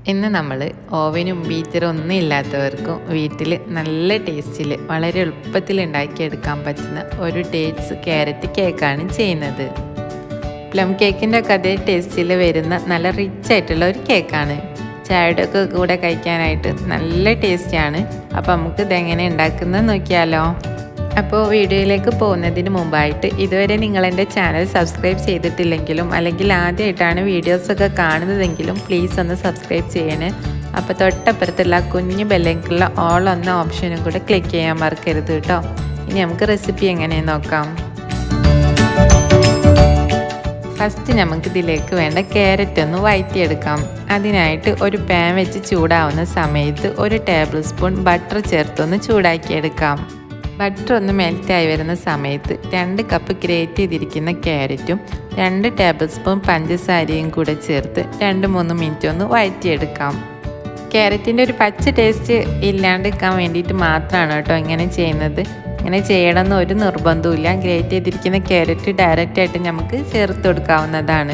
ഇന്ന് നമ്മൾ ഓവനും ബീറ്ററും ഒന്നും ഇല്ലാത്തവർക്കും വീട്ടിൽ നല്ല ടേസ്റ്റിൽ വളരെ എളുപ്പത്തിൽ ഉണ്ടാക്കിയെടുക്കാൻ പറ്റുന്ന ഒരു ഡേറ്റ്സ് ക്യാരറ്റ് കേക്കാണ് ചെയ്യുന്നത് പ്ലം കേക്കിൻ്റെ ഒക്കെ അതേ ടേസ്റ്റിൽ വരുന്ന നല്ല റിച്ച് ആയിട്ടുള്ള ഒരു കേക്കാണ് ചായയുടെ ഒക്കെ കൂടെ കഴിക്കാനായിട്ട് നല്ല ടേസ്റ്റിയാണ് അപ്പോൾ നമുക്ക് ഇതെങ്ങനെ ഉണ്ടാക്കുന്നത് നോക്കിയാലോ അപ്പോൾ വീഡിയോയിലേക്ക് പോകുന്നതിന് മുമ്പായിട്ട് ഇതുവരെ നിങ്ങൾ എൻ്റെ ചാനൽ സബ്സ്ക്രൈബ് ചെയ്തിട്ടില്ലെങ്കിലും അല്ലെങ്കിൽ ആദ്യമായിട്ടാണ് വീഡിയോസൊക്കെ കാണുന്നതെങ്കിലും പ്ലീസ് ഒന്ന് സബ്സ്ക്രൈബ് ചെയ്യണേ അപ്പോൾ തൊട്ടപ്പുറത്തുള്ള കുഞ്ഞു ബെല്ലിലേക്കുള്ള ഓൾ എന്ന ഓപ്ഷനും കൂടെ ക്ലിക്ക് ചെയ്യാൻ മറക്കരുത് കേട്ടോ ഇനി നമുക്ക് റെസിപ്പി എങ്ങനെ നോക്കാം ഫസ്റ്റ് നമുക്ക് ഇതിലേക്ക് വേണ്ട ക്യാരറ്റ് ഒന്ന് വഴറ്റിയെടുക്കാം അതിനായിട്ട് ഒരു പാൻ വെച്ച് ചൂടാവുന്ന സമയത്ത് ഒരു ടേബിൾ സ്പൂൺ ബട്ടർ ചേർത്തൊന്ന് ചൂടാക്കിയെടുക്കാം ബട്ടർ ഒന്ന് മെൽറ്റായി വരുന്ന സമയത്ത് രണ്ട് കപ്പ് ഗ്രേറ്റ് ചെയ്തിരിക്കുന്ന ക്യാരറ്റും രണ്ട് ടേബിൾ സ്പൂൺ പഞ്ചസാരയും കൂടെ ചേർത്ത് രണ്ട് മൂന്ന് മിനിറ്റ് ഒന്ന് വഴറ്റിയെടുക്കാം ക്യാരറ്റിൻ്റെ ഒരു പച്ച ടേസ്റ്റ് ഇല്ലാണ്ടിരിക്കാൻ വേണ്ടിയിട്ട് മാത്രമാണ് കേട്ടോ ഇങ്ങനെ ചെയ്യുന്നത് ഇങ്ങനെ ചെയ്യണമെന്ന് ഒരു നിർബന്ധമില്ല ഗ്രേറ്റ് ചെയ്തിരിക്കുന്ന ക്യാരറ്റ് ഡയറക്റ്റ് ആയിട്ട് നമുക്ക് ചേർത്ത് കൊടുക്കാവുന്നതാണ്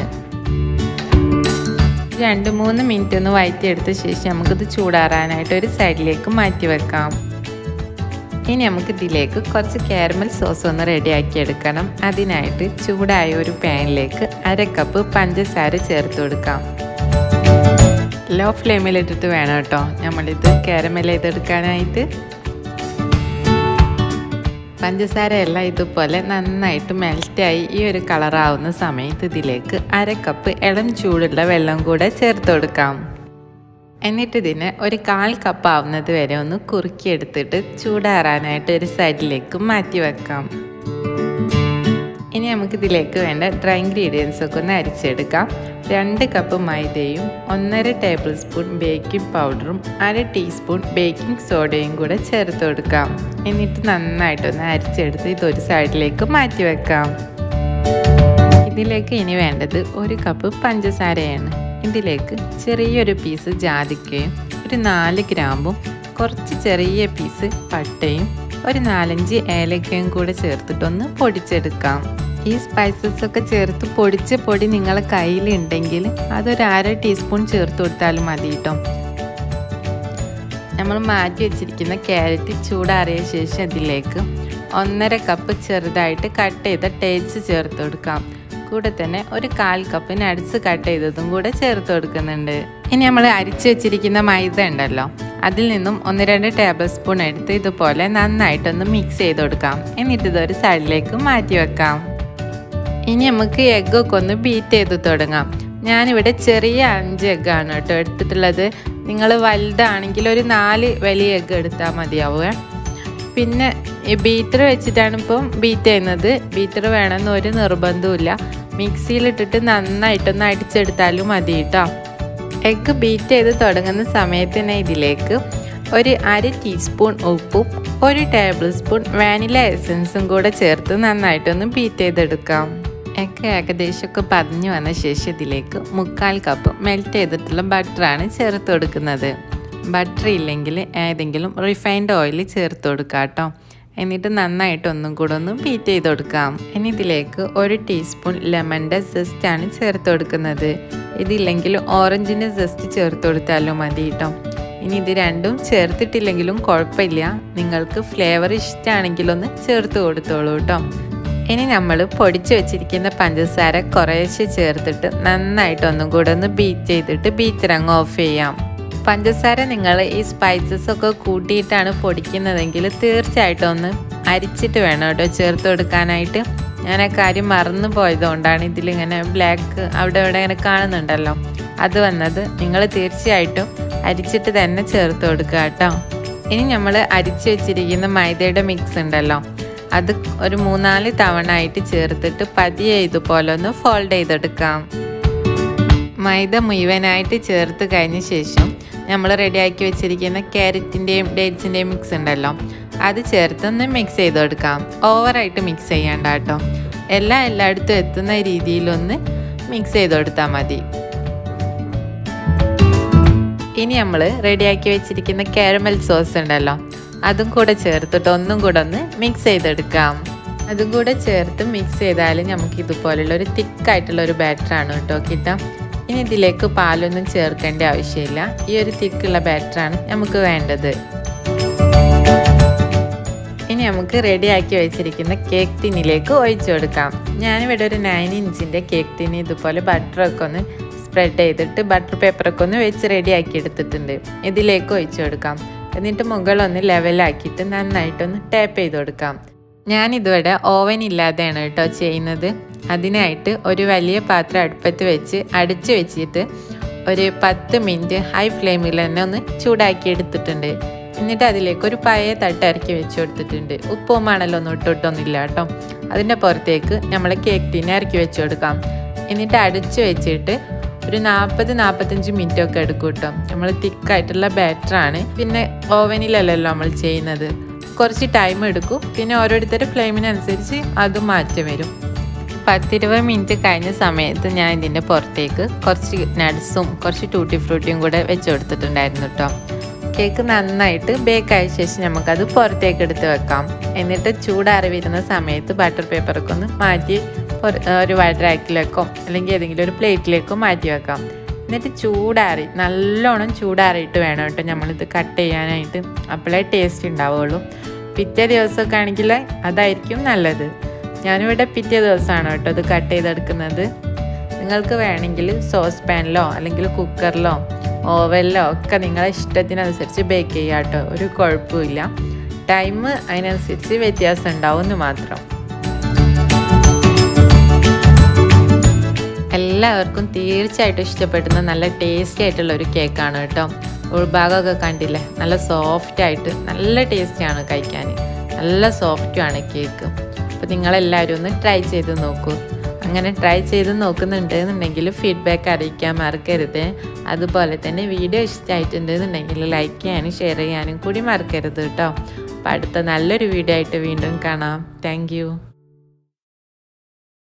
രണ്ട് മൂന്ന് മിനിറ്റ് ഒന്ന് വഴറ്റിയെടുത്ത ശേഷം നമുക്കിത് ചൂടാറാനായിട്ട് ഒരു സൈഡിലേക്ക് മാറ്റി വെക്കാം ഇനി നമുക്ക് ഇതിലേക്ക് കുറച്ച് കാരമൽ സോസ് ഒന്ന് റെഡിയാക്കി എടുക്കണം അതിനായിട്ട് ചൂടായ ഒരു പാനിലേക്ക് അര കപ്പ് പഞ്ചസാര ചേർത്ത് കൊടുക്കാം ലോ ഫ്ലെയിമിലിട്ടിട്ട് വേണം കേട്ടോ നമ്മളിത് കാരമൽ ചെയ്തെടുക്കാനായിട്ട് പഞ്ചസാര എല്ലാം ഇതുപോലെ നന്നായിട്ട് മെൽറ്റായി ഈ ഒരു കളറാവുന്ന സമയത്ത് ഇതിലേക്ക് അര കപ്പ് ഇളം ചൂടുള്ള വെള്ളം കൂടെ ചേർത്ത് കൊടുക്കാം എന്നിട്ട് ഇതിനെ ഒരു കാൽ കപ്പ് ആവുന്നത് വരെ ഒന്ന് കുറുക്കിയെടുത്തിട്ട് ചൂടാറാനായിട്ട് ഒരു സൈഡിലേക്ക് മാറ്റി വെക്കാം ഇനി നമുക്ക് ഇതിലേക്ക് വേണ്ട ഡ്രൈ ഇൻഗ്രീഡിയൻസ് ഒക്കെ ഒന്ന് അരിച്ചെടുക്കാം രണ്ട് കപ്പ് മൈദയും ഒന്നര ടേബിൾ സ്പൂൺ ബേക്കിംഗ് പൗഡറും അര ടീസ്പൂൺ ബേക്കിംഗ് സോഡയും കൂടെ ചേർത്ത് കൊടുക്കാം എന്നിട്ട് നന്നായിട്ടൊന്ന് അരിച്ചെടുത്ത് ഇതൊരു സൈഡിലേക്ക് മാറ്റി വെക്കാം ഇതിലേക്ക് ഇനി വേണ്ടത് ഒരു കപ്പ് പഞ്ചസാരയാണ് ഇതിലേക്ക് ചെറിയൊരു പീസ് ജാതിക്കയും ഒരു നാല് ഗ്രാമ്പും കുറച്ച് ചെറിയ പീസ് പട്ടയും ഒരു നാലഞ്ച് ഏലക്കയും കൂടെ ചേർത്തിട്ടൊന്ന് പൊടിച്ചെടുക്കാം ഈ സ്പൈസസ് ഒക്കെ ചേർത്ത് പൊടിച്ച പൊടി നിങ്ങളെ കയ്യിലുണ്ടെങ്കിൽ അതൊരു അര ടീസ്പൂൺ ചേർത്ത് കൊടുത്താലും മതി കേട്ടോ നമ്മൾ മാറ്റി വെച്ചിരിക്കുന്ന ക്യാരറ്റ് ചൂടാറിയ ശേഷം ഇതിലേക്ക് ഒന്നര കപ്പ് ചെറുതായിട്ട് കട്ട് ചെയ്ത ടേറ്റ്സ് ചേർത്ത് കൊടുക്കാം കൂടെ തന്നെ ഒരു കാൽ കപ്പ് നട്സ് കട്ട് ചെയ്തതും കൂടെ ചേർത്ത് കൊടുക്കുന്നുണ്ട് ഇനി നമ്മൾ അരിച്ചു വെച്ചിരിക്കുന്ന മൈദ ഉണ്ടല്ലോ അതിൽ നിന്നും ഒന്ന് രണ്ട് ടേബിൾ സ്പൂൺ എടുത്ത് ഇതുപോലെ നന്നായിട്ടൊന്ന് മിക്സ് ചെയ്ത് കൊടുക്കാം എന്നിട്ട് ഇതൊരു സൈഡിലേക്ക് മാറ്റി വെക്കാം ഇനി നമുക്ക് എഗ്ഗൊക്കെ ഒന്ന് ബീറ്റ് ചെയ്ത് തുടങ്ങാം ഞാനിവിടെ ചെറിയ അഞ്ച് എഗ്ഗാണ് കേട്ടോ എടുത്തിട്ടുള്ളത് നിങ്ങൾ വലുതാണെങ്കിൽ ഒരു നാല് വലിയ എഗ്ഗ് എടുത്താൽ മതിയാവുക പിന്നെ ഈ ബീറ്റർ വെച്ചിട്ടാണ് ഇപ്പം ബീറ്റ് ചെയ്യുന്നത് ബീറ്റർ വേണമെന്ന് ഒരു നിർബന്ധമില്ല മിക്സിയിലിട്ടിട്ട് നന്നായിട്ടൊന്ന് അടിച്ചെടുത്താലും മതി കേട്ടോ എഗ്ഗ് ബീറ്റ് ചെയ്ത് തുടങ്ങുന്ന സമയത്ത് തന്നെ ഇതിലേക്ക് ഒരു അര ടീസ്പൂൺ ഉപ്പും ഒരു ടേബിൾ സ്പൂൺ വാനില എസൻസും കൂടെ ചേർത്ത് നന്നായിട്ടൊന്ന് ബീറ്റ് ചെയ്തെടുക്കാം എഗ്ഗ് ഏകദേശമൊക്കെ പതിഞ്ഞു വന്ന ശേഷം ഇതിലേക്ക് മുക്കാൽ കപ്പ് മെൽറ്റ് ചെയ്തിട്ടുള്ള ബട്ടറാണ് ചേർത്ത് കൊടുക്കുന്നത് ബട്ടർ ഇല്ലെങ്കിൽ ഏതെങ്കിലും റിഫൈൻഡ് ഓയിൽ ചേർത്ത് കൊടുക്കാം കേട്ടോ എന്നിട്ട് നന്നായിട്ട് ഒന്നും കൂടെ ഒന്ന് ബീറ്റ് ചെയ്ത് കൊടുക്കാം ഇനി ഇതിലേക്ക് ഒരു ടീസ്പൂൺ ലെമണിൻ്റെ ആണ് ചേർത്ത് കൊടുക്കുന്നത് ഇതില്ലെങ്കിൽ ഓറഞ്ചിൻ്റെ ജസ്റ്റ് ചേർത്ത് കൊടുത്താലും മതി കേട്ടോ ഇനി ഇത് രണ്ടും ചേർത്തിട്ടില്ലെങ്കിലും കുഴപ്പമില്ല നിങ്ങൾക്ക് ഫ്ലേവർ ഇഷ്ടമാണെങ്കിലൊന്ന് ചേർത്ത് കൊടുത്തോളൂ കേട്ടോ ഇനി നമ്മൾ പൊടിച്ചു വെച്ചിരിക്കുന്ന പഞ്ചസാര കുറേശ്ശെ ചേർത്തിട്ട് നന്നായിട്ട് ഒന്നും കൂടെ ഒന്ന് ബീറ്റ് ചെയ്തിട്ട് ബീറ്റർ അങ്ങ് ഓഫ് ചെയ്യാം പഞ്ചസാര നിങ്ങൾ ഈ സ്പൈസസ് ഒക്കെ കൂട്ടിയിട്ടാണ് പൊടിക്കുന്നതെങ്കിൽ തീർച്ചയായിട്ടും ഒന്ന് അരിച്ചിട്ട് വേണം കേട്ടോ ചേർത്ത് കൊടുക്കാനായിട്ട് ഞാൻ ആ കാര്യം മറന്നു പോയതുകൊണ്ടാണ് ഇതിലിങ്ങനെ ബ്ലാക്ക് അവിടെ ഇവിടെ ഇങ്ങനെ കാണുന്നുണ്ടല്ലോ അത് വന്നത് നിങ്ങൾ തീർച്ചയായിട്ടും അരിച്ചിട്ട് തന്നെ ചേർത്ത് കൊടുക്കുക കേട്ടോ ഇനി നമ്മൾ അരിച്ചു വെച്ചിരിക്കുന്ന മൈദയുടെ മിക്സ് ഉണ്ടല്ലോ അത് ഒരു മൂന്നാല് തവണ ആയിട്ട് ചേർത്തിട്ട് പതിയെ ഇതുപോലെ ഒന്ന് ഫോൾഡ് ചെയ്തെടുക്കാം മൈദ മുഴുവനായിട്ട് ചേർത്ത് കഴിഞ്ഞ ശേഷം നമ്മൾ റെഡിയാക്കി വെച്ചിരിക്കുന്ന ക്യാരറ്റിൻ്റെയും ഡേറ്റ്സിൻ്റെയും മിക്സ് ഉണ്ടല്ലോ അത് ചേർത്തൊന്ന് മിക്സ് ചെയ്ത് കൊടുക്കാം ഓവറായിട്ട് മിക്സ് ചെയ്യണ്ട കേട്ടോ എല്ലാം എല്ലായിടത്തും എത്തുന്ന രീതിയിലൊന്ന് മിക്സ് ചെയ്ത് കൊടുത്താൽ മതി ഇനി നമ്മൾ റെഡിയാക്കി വെച്ചിരിക്കുന്ന കാരമൽ സോസ് ഉണ്ടല്ലോ അതും കൂടെ ചേർത്തിട്ട് ഒന്നും കൂടെ ഒന്ന് മിക്സ് ചെയ്തെടുക്കാം അതും കൂടെ ചേർത്ത് മിക്സ് ചെയ്താൽ നമുക്ക് ഇതുപോലുള്ള ഒരു തിക്കായിട്ടുള്ള ഒരു ബാറ്ററാണ് കേട്ടോ കിട്ടാം ഇനി ഇതിലേക്ക് പാലൊന്നും ചേർക്കേണ്ട ആവശ്യമില്ല ഈ ഒരു തിക്കുള്ള ബാറ്ററാണ് നമുക്ക് വേണ്ടത് ഇനി നമുക്ക് റെഡിയാക്കി വെച്ചിരിക്കുന്ന കേക്ക് ടിന്നിലേക്ക് ഒഴിച്ചു കൊടുക്കാം ഞാനിവിടെ ഒരു നയൻ ഇഞ്ചിൻ്റെ കേക്ക് ടിന്ന് ഇതുപോലെ ബട്ടറൊക്കെ ഒന്ന് സ്പ്രെഡ് ചെയ്തിട്ട് ബട്ടർ പേപ്പറൊക്കെ ഒന്ന് വെച്ച് റെഡിയാക്കി എടുത്തിട്ടുണ്ട് ഇതിലേക്ക് ഒഴിച്ചു കൊടുക്കാം എന്നിട്ട് മുകളൊന്ന് ലെവലാക്കിയിട്ട് നന്നായിട്ടൊന്ന് ടാപ്പ് ചെയ്ത് കൊടുക്കാം ഞാനിതിവിടെ ഓവൻ ഇല്ലാതെയാണ് കേട്ടോ ചെയ്യുന്നത് അതിനായിട്ട് ഒരു വലിയ പാത്രം അടുപ്പത്ത് വെച്ച് അടിച്ചു വെച്ചിട്ട് ഒരു പത്ത് മിനിറ്റ് ഹൈ ഫ്ലെയിമിൽ തന്നെ ഒന്ന് ചൂടാക്കി എടുത്തിട്ടുണ്ട് എന്നിട്ട് അതിലേക്ക് ഒരു പഴയ തട്ട് ഇറക്കി വെച്ച് കൊടുത്തിട്ടുണ്ട് ഉപ്പും മണലോ ഒന്നും ഇട്ടിട്ടൊന്നുമില്ല കേട്ടോ അതിൻ്റെ പുറത്തേക്ക് നമ്മൾ കേക്ക് ടീനെ ഇറക്കി വെച്ച് കൊടുക്കാം എന്നിട്ട് അടിച്ചു വെച്ചിട്ട് ഒരു നാൽപ്പത് നാൽപ്പത്തഞ്ച് മിനിറ്റ് ഒക്കെ എടുക്കും കേട്ടോ നമ്മൾ തിക്കായിട്ടുള്ള ബാറ്ററാണ് പിന്നെ ഓവനിലല്ലല്ലോ നമ്മൾ ചെയ്യുന്നത് കുറച്ച് ടൈം എടുക്കും പിന്നെ ഓരോരുത്തരുടെ ഫ്ലെയിമിനനുസരിച്ച് അതും മാറ്റം വരും പത്തിരുപത് മിനിറ്റ് കഴിഞ്ഞ സമയത്ത് ഞാൻ ഇതിൻ്റെ പുറത്തേക്ക് കുറച്ച് നട്ട്സും കുറച്ച് ടൂട്ടി ഫ്രൂട്ടിയും കൂടെ വെച്ച് കൊടുത്തിട്ടുണ്ടായിരുന്നു കേട്ടോ കേക്ക് നന്നായിട്ട് ബേക്കായ ശേഷം നമുക്കത് പുറത്തേക്ക് എടുത്ത് വെക്കാം എന്നിട്ട് ചൂടാറി വരുന്ന സമയത്ത് ബട്ടർ പേപ്പറൊക്കെ ഒന്ന് മാറ്റി ഒരു വൈഡ്രാക്കിലേക്കോ അല്ലെങ്കിൽ ഏതെങ്കിലും ഒരു പ്ലേറ്റിലേക്കോ മാറ്റി വെക്കാം എന്നിട്ട് ചൂടാറി നല്ലോണം ചൂടാറിയിട്ട് വേണം കേട്ടോ നമ്മളിത് കട്ട് ചെയ്യാനായിട്ട് അപ്പോഴേ ടേസ്റ്റ് ഉണ്ടാവുള്ളൂ പിറ്റേ ദിവസമൊക്കെ ആണെങ്കിൽ അതായിരിക്കും നല്ലത് ഞാനിവിടെ പിറ്റേ ദിവസമാണ് കേട്ടോ ഇത് കട്ട് ചെയ്തെടുക്കുന്നത് നിങ്ങൾക്ക് വേണമെങ്കിൽ സോസ് പാനിലോ അല്ലെങ്കിൽ കുക്കറിലോ ഓവനിലോ ഒക്കെ നിങ്ങളെ ഇഷ്ടത്തിനനുസരിച്ച് ബേക്ക് ചെയ്യാം കേട്ടോ ഒരു കുഴപ്പമില്ല ടൈം അതിനനുസരിച്ച് വ്യത്യാസം ഉണ്ടാവും എന്ന് മാത്രം എല്ലാവർക്കും തീർച്ചയായിട്ടും ഇഷ്ടപ്പെടുന്ന നല്ല ടേസ്റ്റി ആയിട്ടുള്ള ഒരു കേക്കാണ് കേട്ടോ ഉൾഭാഗമൊക്കെ കണ്ടില്ലേ നല്ല സോഫ്റ്റ് ആയിട്ട് നല്ല ടേസ്റ്റിയാണ് കഴിക്കാൻ നല്ല സോഫ്റ്റുമാണ് കേക്ക് അപ്പോൾ നിങ്ങളെല്ലാവരും ഒന്ന് ട്രൈ ചെയ്ത് നോക്കൂ അങ്ങനെ ട്രൈ ചെയ്ത് നോക്കുന്നുണ്ട് എന്നുണ്ടെങ്കിൽ ഫീഡ്ബാക്ക് അറിയിക്കാൻ മറക്കരുത് അതുപോലെ തന്നെ വീഡിയോ ഇഷ്ടമായിട്ടുണ്ട് എന്നുണ്ടെങ്കിൽ ലൈക്ക് ചെയ്യാനും ഷെയർ ചെയ്യാനും കൂടി മറക്കരുത് കേട്ടോ അപ്പോൾ അടുത്ത നല്ലൊരു വീഡിയോ ആയിട്ട് വീണ്ടും കാണാം താങ്ക്